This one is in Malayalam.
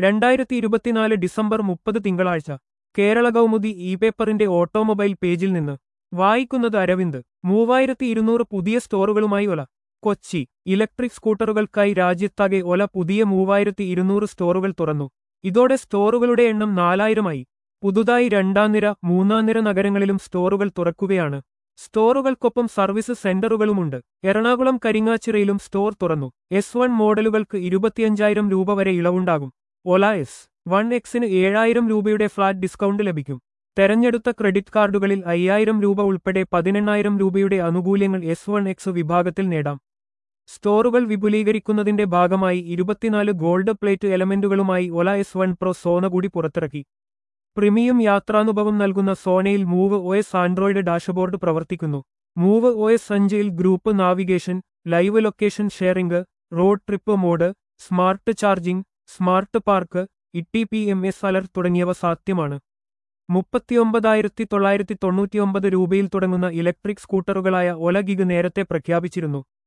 രണ്ടായിരത്തി ഇരുപത്തിനാല് ഡിസംബർ മുപ്പത് തിങ്കളാഴ്ച കേരള കൗമുദി ഇ പേപ്പറിന്റെ ഓട്ടോമൊബൈൽ പേജിൽ നിന്ന് വായിക്കുന്നത് അരവിന്ദ് മൂവായിരത്തി ഇരുന്നൂറ് പുതിയ സ്റ്റോറുകളുമായി ഒല കൊച്ചി ഇലക്ട്രിക് സ്കൂട്ടറുകൾക്കായി രാജ്യത്താകെ ഒല പുതിയ മൂവായിരത്തി ഇരുന്നൂറ് സ്റ്റോറുകൾ തുറന്നു ഇതോടെ സ്റ്റോറുകളുടെ എണ്ണം നാലായിരമായി പുതുതായി രണ്ടാം നിര മൂന്നാം നിര നഗരങ്ങളിലും സ്റ്റോറുകൾ തുറക്കുകയാണ് സ്റ്റോറുകൾക്കൊപ്പം സർവീസ് സെന്ററുകളുമുണ്ട് എറണാകുളം കരിങ്ങാച്ചിറയിലും സ്റ്റോർ തുറന്നു എസ് വൺ മോഡലുകൾക്ക് ഇരുപത്തിയഞ്ചായിരം രൂപ വരെ ഇളവുണ്ടാകും ഒല എസ് വൺ എക്സിന് ഏഴായിരം രൂപയുടെ ഫ്ലാറ്റ് ഡിസ്കൗണ്ട് ലഭിക്കും തെരഞ്ഞെടുത്ത ക്രെഡിറ്റ് കാർഡുകളിൽ അയ്യായിരം രൂപ ഉൾപ്പെടെ പതിനെണ്ണായിരം രൂപയുടെ ആനുകൂല്യങ്ങൾ എസ് വൺ എക്സ് വിഭാഗത്തിൽ നേടാം സ്റ്റോറുകൾ വിപുലീകരിക്കുന്നതിന്റെ ഭാഗമായി ഇരുപത്തിനാല് ഗോൾഡ് പ്ലേറ്റ് എലമെന്റുകളുമായി Ola S one pro Sona കൂടി പുറത്തിറക്കി പ്രീമിയം യാത്രാനുഭവം നൽകുന്ന സോനയിൽ Move O S Android dashboard പ്രവർത്തിക്കുന്നു മൂവ് ഒ എസ് അഞ്ചിൽ group navigation live location sharing road trip mode smart charging smart park E P M S alert തുടങ്ങിയവ സാധ്യമാണ് മുപ്പത്തിയൊമ്പതായിരത്തി തൊള്ളായിരത്തി തൊണ്ണൂറ്റിയൊമ്പത് രൂപയിൽ തുടങ്ങുന്ന ഇലക്ട്രിക് സ്കൂട്ടറുകളായ ഒല ഗിഗ് നേരത്തെ പ്രഖ്യാപിച്ചിരുന്നു